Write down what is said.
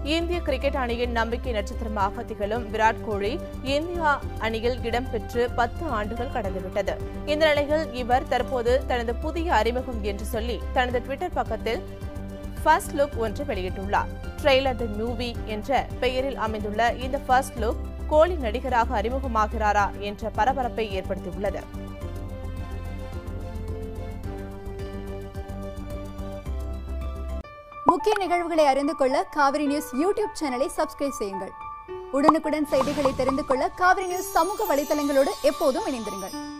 இந்திய கிரிக்கெட் அணியின் நம்பிக்கை நட்சத்திரமாக திகழும் விராட் கோலி இந்தியா அணியில் இடம்பெற்று பத்து ஆண்டுகள் கடந்துவிட்டது இந்த நிலையில் இவர் தற்போது தனது புதிய அறிமுகம் என்று சொல்லி தனது ட்விட்டர் பக்கத்தில் ஃபர்ஸ்ட் லுக் ஒன்று வெளியிட்டுள்ளார் ட்ரெய்லர் தி மூவி என்ற பெயரில் அமைந்துள்ள இந்த ஃபர்ஸ்ட் லுக் கோலி நடிகராக அறிமுகமாகிறாரா என்ற பரபரப்பை ஏற்படுத்தியுள்ளது முக்கிய நிகழ்வுகளை அறிந்து கொள்ள காவிரி நியூஸ் யூடியூப் சேனலை சப்ஸ்கிரைப் செய்யுங்கள் உடனுக்குடன் செய்திகளை தெரிந்து கொள்ள காவிரி நியூஸ் சமூக வலைதளங்களோடு எப்போதும் இணைந்திருங்கள்